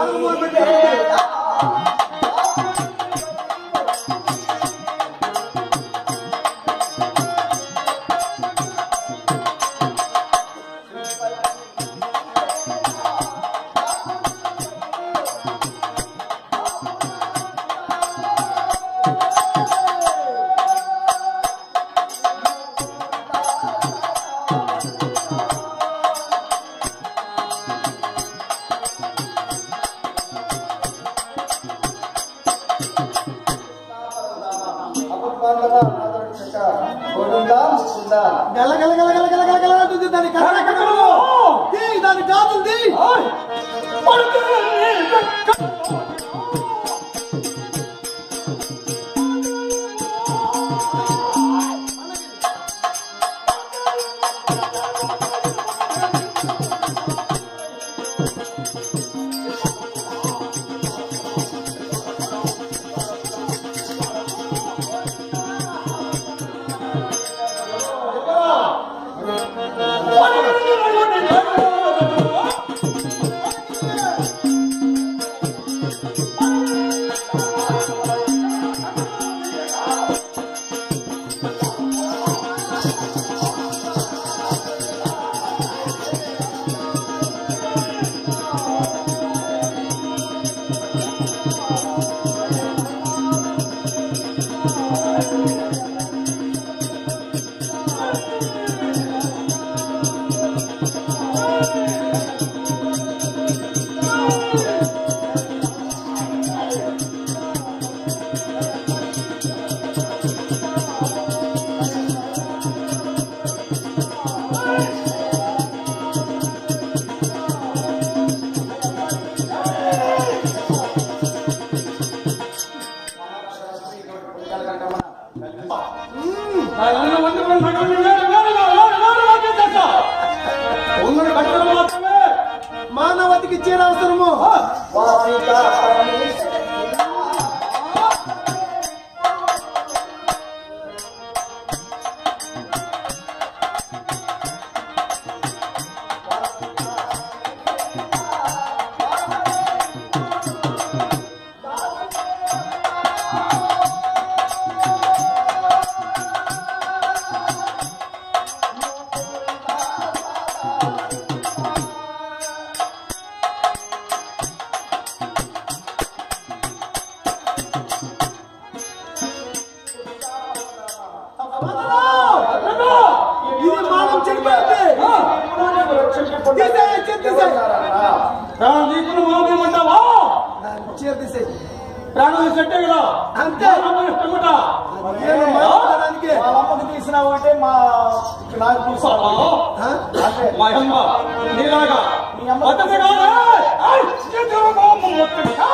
కాలు మొదలుపెట్టి గల గల గల గల గల గల గల అంటుంది దాని కర్ర కట్టలు తీ దాని గాజులు తీ మానవతికి చీర అవసరము ఇది మానవ చెడిపోయింది తీసేయ్, చీర తీసేయ్. ప్రాణం తీసుకుని మోగమంటావా దాన్ని చీర తీసేయ్. ప్రాణం తీసట్టే కదా అంతే. ప్రాణం ఇష్టమట. నేను మాట్లాడడానికి వాళ్ళమ్మకి తీసినావు అంటే మా నాకు తీసావు ఆ? అంటే మా అమ్మ నీలాగా మీ అమ్మ- పద్ధతి కాదా? ఏయ్, చేతులు కోపం ఒక్కటిగా.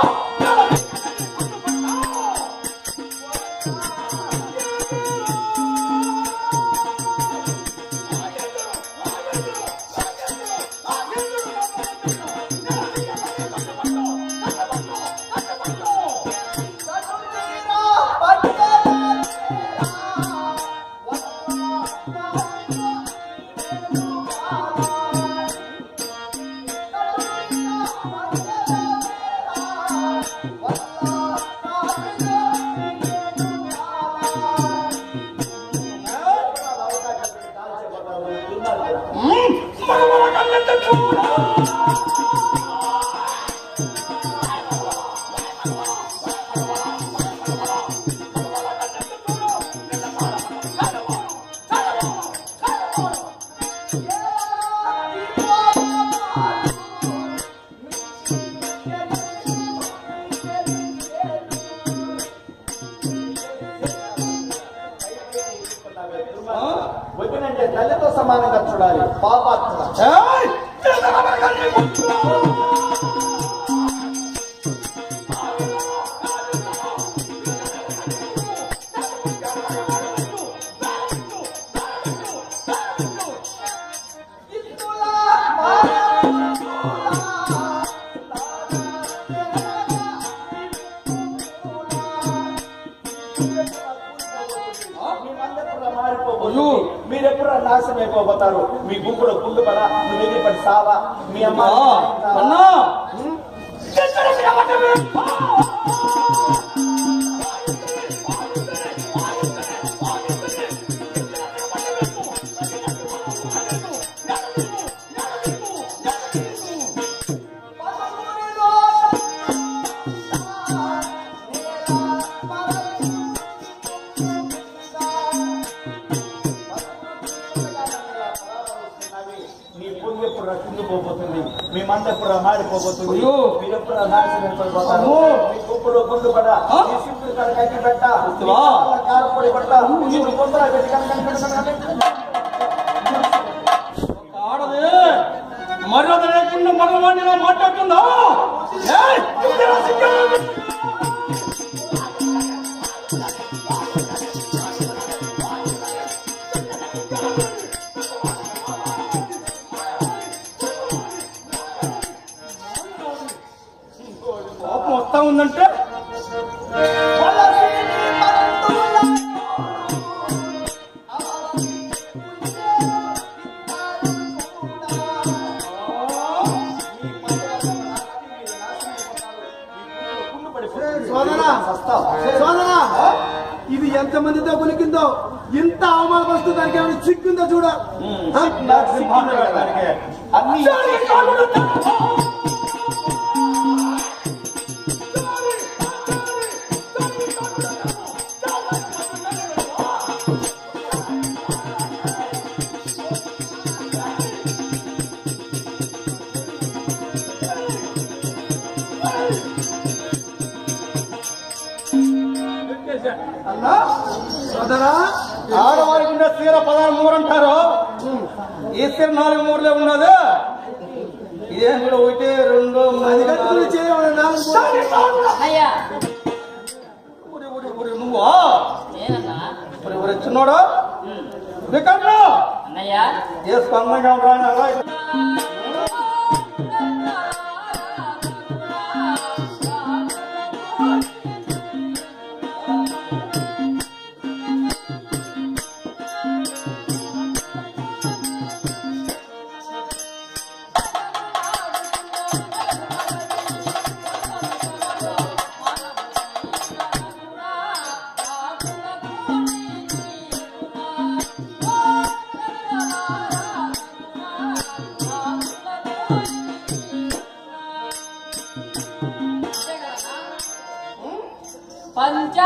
మ్మ్, మన మన కళ్ళెత్తి చూడు. వదినంటే తల్లితో సమానంగా చూడాలి పాపాత్మ ఏయ్, చేతులు మన కళ్ళెత్తి చూడు. మారిపోబోదు మీరెప్పుడు నాశనం అయిపోతారు మీ గుంపులో గుండు పడ నువ్వు ఎగిరిపడి సావా మీ అమ్మ ఆ, అన్నా మీ పొంగి ఎప్పుడు కుంగిపోతుంది మీ మంట ఎప్పుడు మాడిపోతుంది అయ్యో. మీరు ఎప్పుడు నాశనం పడిపోతారు అమ్మో. మీ కుప్పులు గుండు పడ ఆ? మీ సింపుల్ కాడ కట్టి పెట్ట మీ వస్తువా? కాళ్ళ కారపొడి పట్ట మీరు కొందర పెట్టి కనుక కనుక కనుక కనుక ఆడది మర్యాద లేకుండా మగవాడిని ఇలా మాట్లాడుతుందా ఏయ్, ఇంకెలా సిగ్గు? కోపం వస్తా ఉందంటే సోదరా సోదరా ఇది ఎంత మందితో కొలికిందో ఇంత అవమానపరుస్తూ దానికి ఏమైనా చిక్కుందో చూడ ఆ? నాకు సింపుల్ పెట్టడానికి అన్ని అన్నా సోదరా ఆడవారికి ఉండే సీర పదహారు మూడు అంటారు ఈ సీర నాలుగు మూడులే ఉన్నది ఇదేం కూడా ఒకటి రెండు మూడు, అది కట్టుకుని నాలుగు. చేయమని నాలుగు మూడు. అయ్యా ఉరి, ఉరి, ఉరి, నువ్వా నేనన్నా ఉరి, ఉరి, చిన్నోడా వికర్ణ అన్నయ్య వేసుకు అందంగా ఉండరా పంచ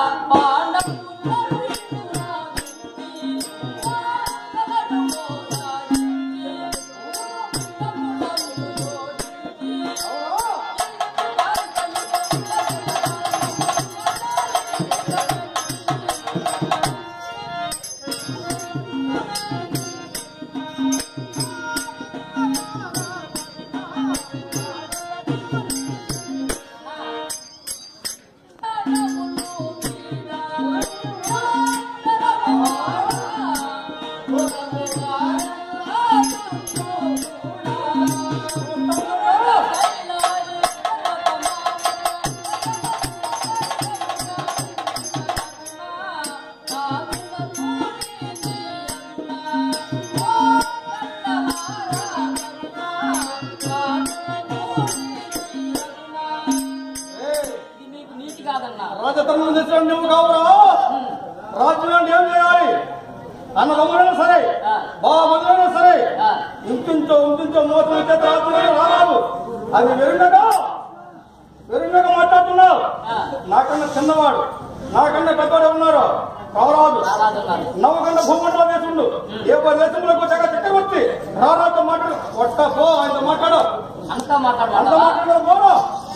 ఇది మీకు నీతి కాదన్నా రాజధర్మం తెచ్చిన నువ్వు కావురా రాజ్యం ఏం చేయాలి అన్న తమ్ముడైనా సరే ఆ. బావ మధురైనా సరే ఆ. ఇంటించో ఇంటించో మోసం అయితే రాజ్యం రారాదు అది వెరుండగా వెరుండగా మాట్లాడుతున్నావు ఆ. నాకన్నా చిన్నవాడు నాకన్నా పెద్దవాడు ఉన్నారు కావరాదు రారాదున్నారు నవ్వకుండా భూమండల దేశంలో ఏ పది దేశంలోకి వచ్చాక చక్రవర్తి రారాజు మాట్లాడు కొట్ట పో ఆయనతో మాట్లాడు అంతా అంత మాట్లాడాలా మాట్లాడు పోరా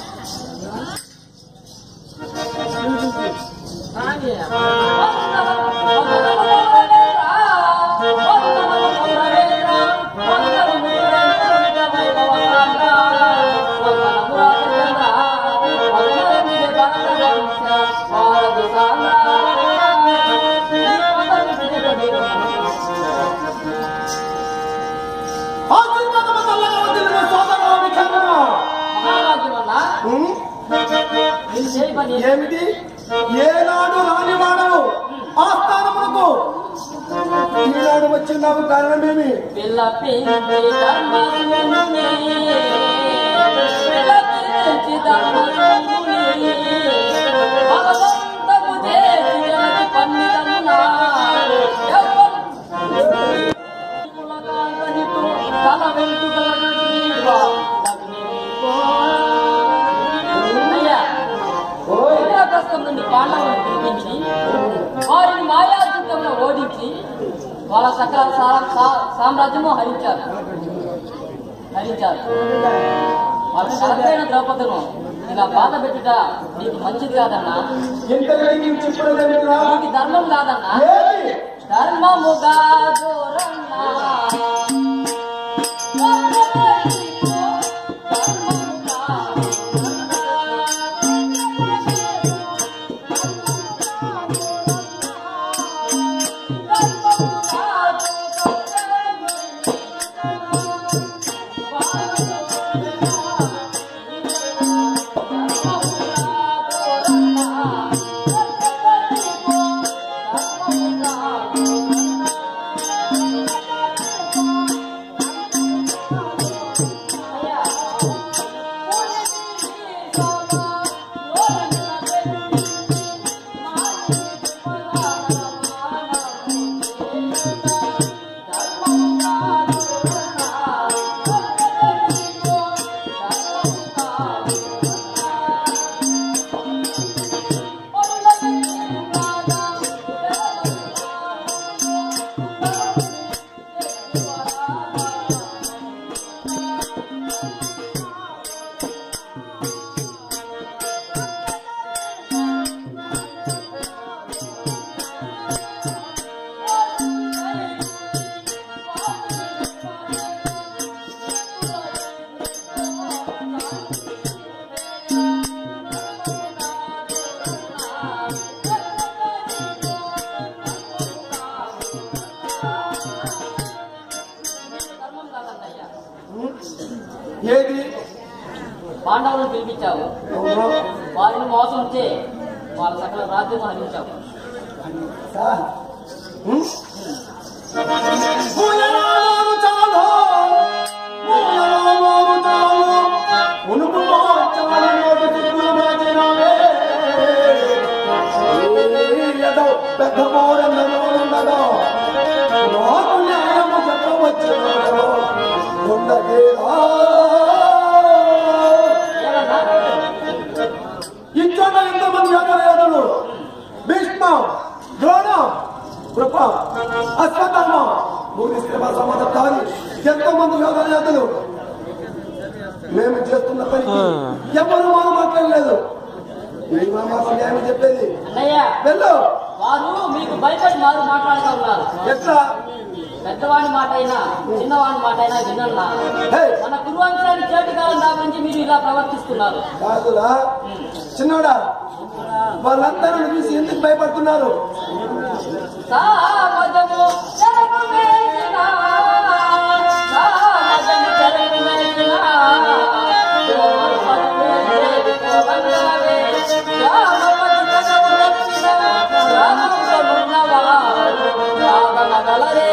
ఆశీర్వాదము చల్లగా వదిలిన సోదరా వికర్ణ. ఉం? ఏమిటి ఏనాడు రానివాడవు ఆ స్థానమునకు ఈనాడు వచ్చినావు కారణమేమి పిల్ల పిండి ధర్మముని పిల్ల పిండి బలవంతము చేసి జలకి పన్నిదమునా ఎవ్వరు కులకాంతనితో తల వెంట్రుకలను నీవా అయ్యా ఇంద్రప్రస్థం నుండి పాండవులను పిలిపించి వారిని మాయాదృతంలో ఓడించి వాళ్ళ సకల సా- సా- సామ్రాజ్యము హరించారు హరించారు వాళ్ళ కలపైన ద్రౌపదును ఇలా బాధ పెట్టుట నీకు మంచిది కాదన్నా ఇంతగా నీవు చెప్పలేదేమిట్రా? నీకు ధర్మం కాదన్నా ఏది? ధర్మము కాదోరన్నా ధర్మం కాదన్నయ్యా ఏది పాండవులను పిలిపించావు అవును. వారిని మోసం చే వాళ్ళ సకల రాజ్యం హరించావు సార్. హ్మ్? పూయనాలు చాలు, పూయనాలు చాలు, ఉనుకు మార్చాలి నోటి దిక్కులు మార్చినావే. ఏదో పెద్ద పోరన్నదో ఉన్నదో, నాకు న్యాయము చెప్పవచ్చునో, ఉండదేరా. ఇంట్లో ఎంతమంది వ్యాపారవేత్తలు భీష్మ ద్రోణ కృప అశ్వత్థామ భూమిశ్రమ సమాధాని ఎంతో మంది వ్యాపారవేత్తలు మేము చేస్తున్న పనికి ఎవరు మనం మాట్లాడలేదు మీరు మా మాకు న్యాయం చెప్పేది అన్నయ్య వెళ్ళు వారు మీకు భయపడి మారు మాట్లాడుతూ ఉన్నారు ఎట్లా పెద్దవాడి మాట అయినా చిన్నవాడి మాట అయినా వినన్నా హే, మన కురువంశాన్ని చేతి కాలం దాపించి మీరు ఇలా ప్రవర్తిస్తున్నారు కాదురా చిన్నోడా వాళ్ళంతా నన్ను చూసి ఎందుకు భయపడుతున్నారు సామజము చెరకు మేచిన, సామజము చెరకు మేచిన, సోమరు పట్టువేసి కోవన్నవే, రామపతి కనవు రక్షిన, రామముఖమున్నవారు సాధనగలరే.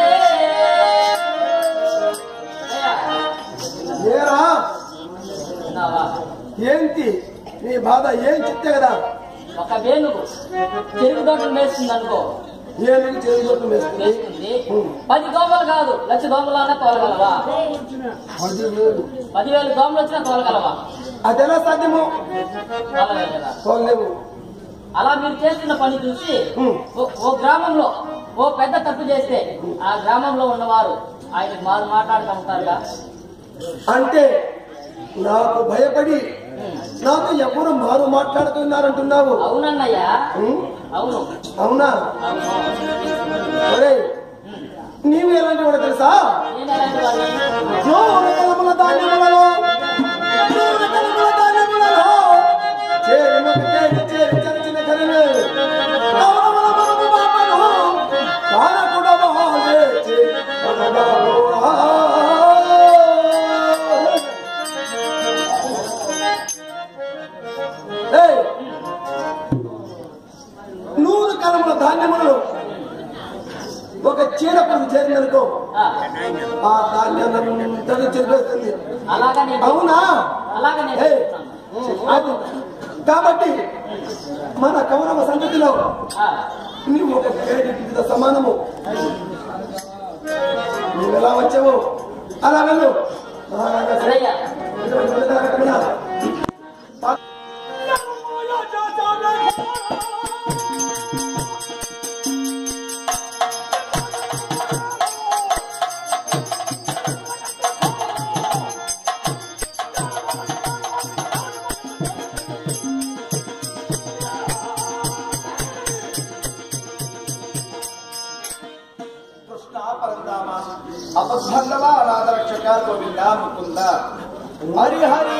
ఏరా విన్నావా? ఏంటి నీ బాధ ఏం చెప్తే కదా ఒక వేణువు చెరుకు దోటలు వేస్తుంది అనుకో ఏనుగు చేతులు వేస్తుంది వేస్తుంది పది దోమలు కాదు లక్ష దోమలన్నా తోలగలవా అది లేదు. పదివేల దోమలు వచ్చినా తోలగలవా అదెలా సాధ్యము తోలగలవు కదా పోలేము అలా మీరు చేస్తున్న పని చూసి ఉమ్. ఓ- ఓ గ్రామంలో ఓ పెద్ద తప్పు చేస్తే ఆ గ్రామంలో ఉన్నవారు ఆయనకు మారు మాట్లాడుతూ ఉంటారుగా అంటే నాకు భయపడి నాకు ఎవరు మారు మాట్లాడుతున్నారంటున్నావు అవునన్నయ్యా ఉమ్, అవును అవునా అవును ఒరే నీవు ఎలాంటి వాడు తెలుసా నేను ఎలాంటి వాడిని? నూరు కలముల ధాన్యములలో నూరు కలముల ధాన్యములలో చేరినొక తేనె చేరి చరిచిన కరివే కవలముల మనము బాపను కారకుడవా లేచి పగడాలోడా. ఏయ్! నూరు కలముల ధాన్యములు ఒక చీడ పురుగు చేరిననుకో ఆ, ఆ ధాన్యాన్ని చెరిపేస్తుంది అలాగా నేను అవునా అలాగా నేను ఏయ్, చెప్తున్నాను. అది. కాబట్టి మన కౌరవ సంగతిలో ఆ, నువ్వు ఒక పేద సమానము నువ్వు ఎలా వచ్చావు అలా వెళ్ళు మహారాజా సరయ్య కృష్ణ పరందామ అపస్బంధవ అనాథరక్షక గోవింద ముకుంద హరి హరి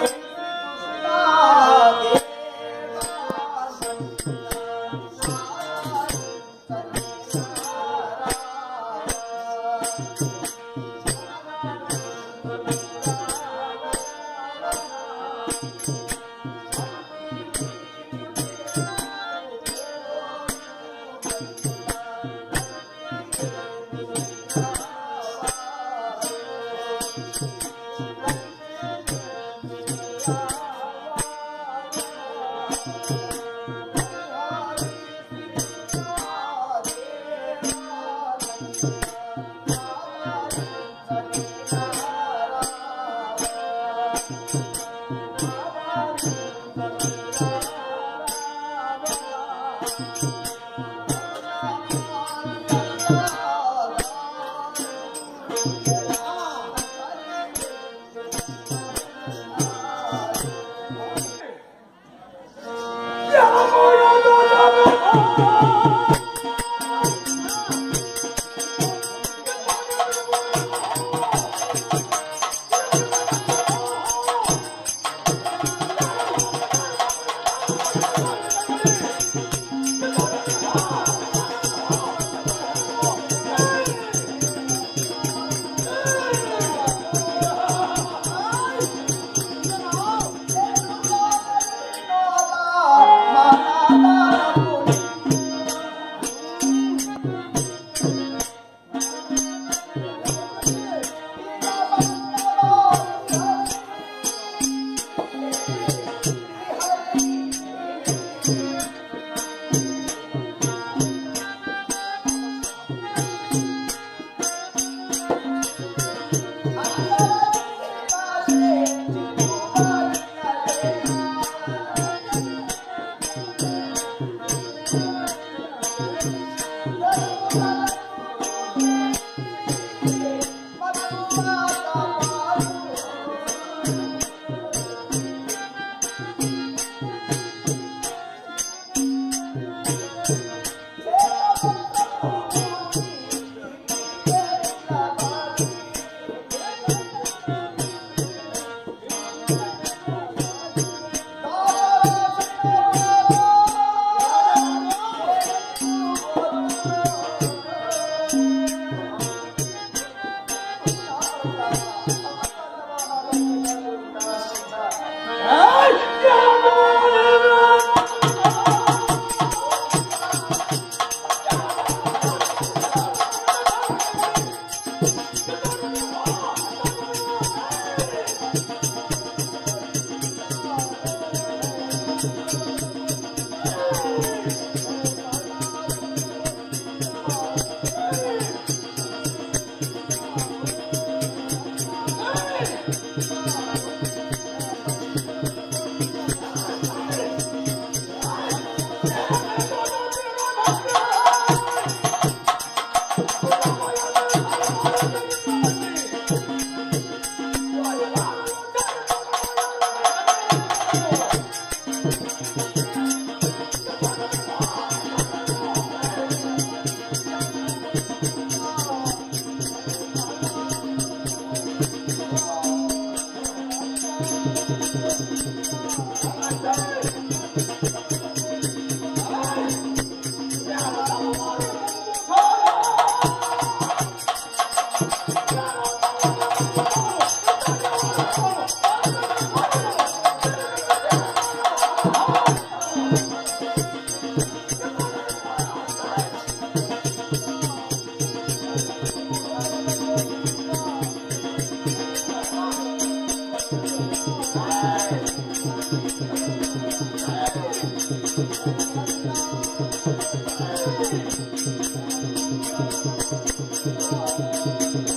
ఆ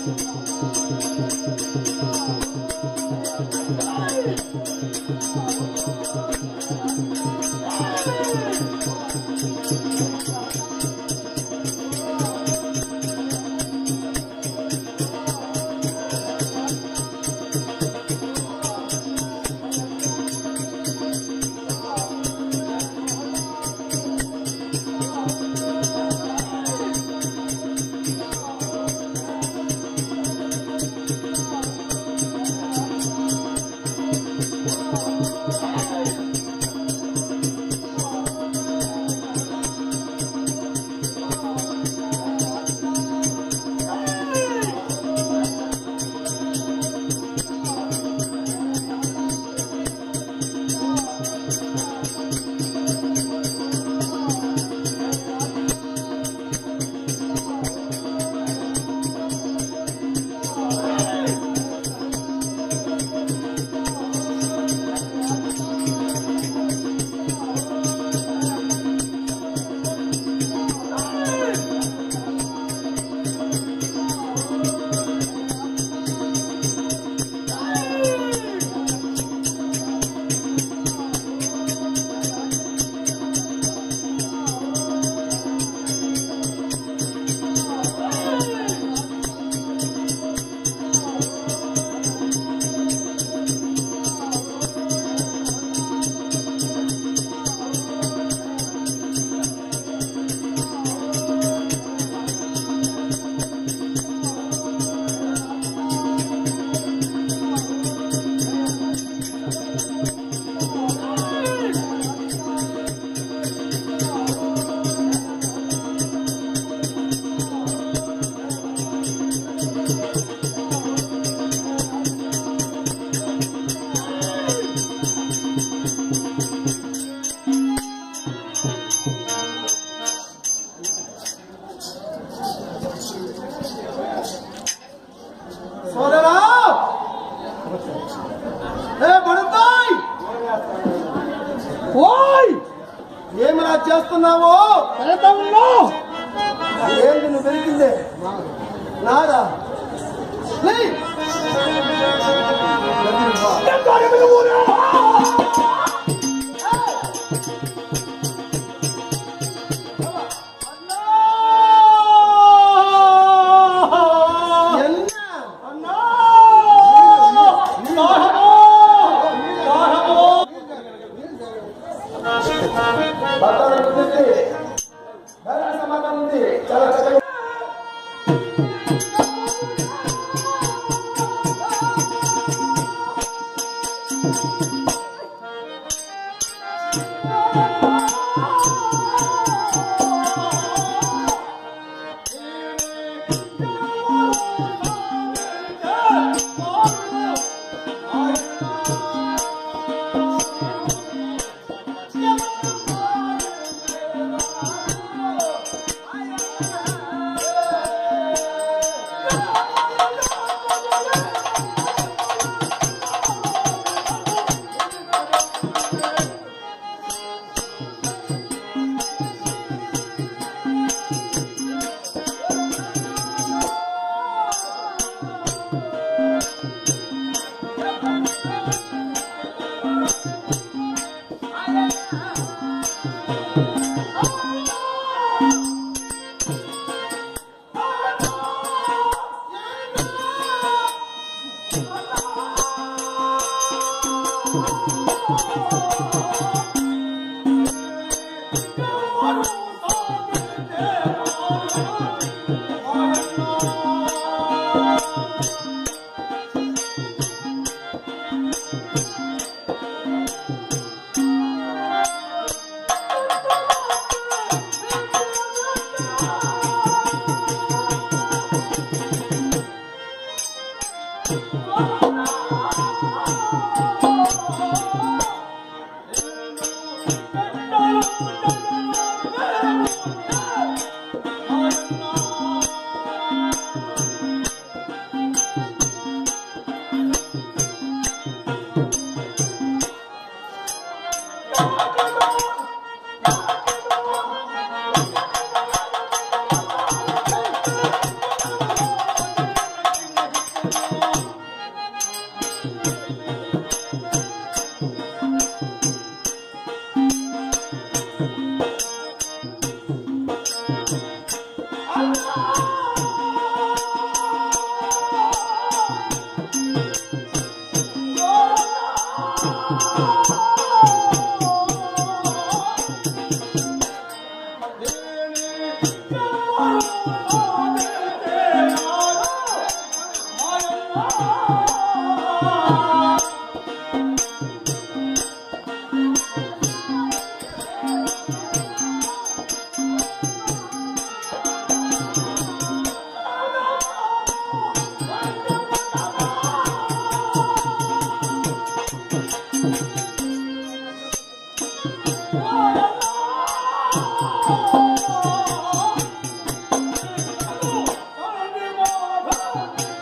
సోదరా ఏ పడుతాయ్ ఓయ్ ఏమిరా చేస్తున్నావు ఏంటి నువ్వు దొరికిందే నాదా లే. என்ன బట్టలు కుదిర్చి, ధర్మ సమాధానం ఉంది చాలా చక్కగా Thank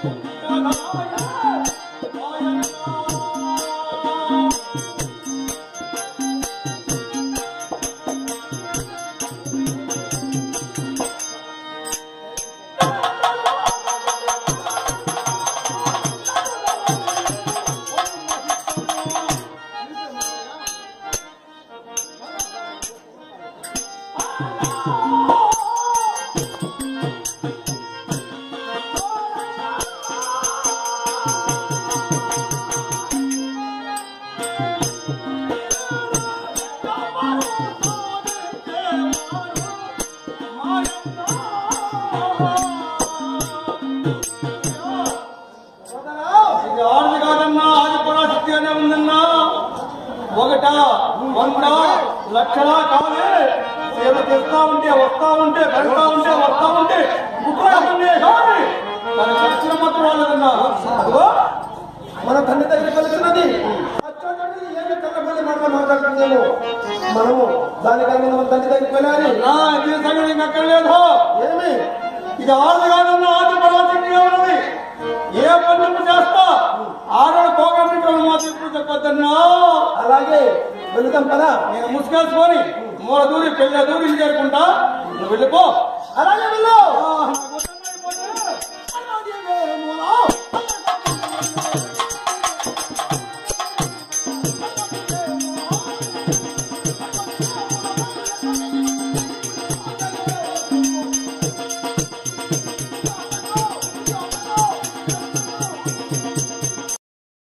ఇది ఆడది కాదన్నా ఆది పరాశక్తి అనే ఉందన్నా ఒకట వంద లక్షల కాదు సేవ చేస్తా ఉంటే వస్తా ఉంటే పెడతా ఉంటే వస్తా ఉంటే కుట్రాలన్నీ కాదు తన ఖర్చుల మాత్రం వాళ్ళదన్నా అదిగో మన తండ్రి దగ్గర కలుగుతున్నది అచ్చోటండి ఏమి తెల్లపల్లి మాట మాట్లాడుతున్నాము మనము దానికన్నా మన తండ్రి దగ్గరికి వెళ్ళాలి నా ఇది సంగతి ఇంకక్కర్లేదు ఏమి ఇది ఆడది కాదన్నా ఆది పరాశక్తి ఉన్నది ఏ పని చేస్తా ఆడవాడు పోగొట్టుకోవడం మాత్రం ఎప్పుడు చెప్పొద్దన్నా అలాగే వెళుదాం కదా నేను ముసుకేసుకొని మూల దూరి పెళ్ళ దూరి ఇంటి చేరుకుంటా నువ్వు వెళ్ళిపో అలాగే వెళ్ళు ఆ, నాకు వద్దన్నా అయిపోతే, అన్నా నీవే మూల, అన్నా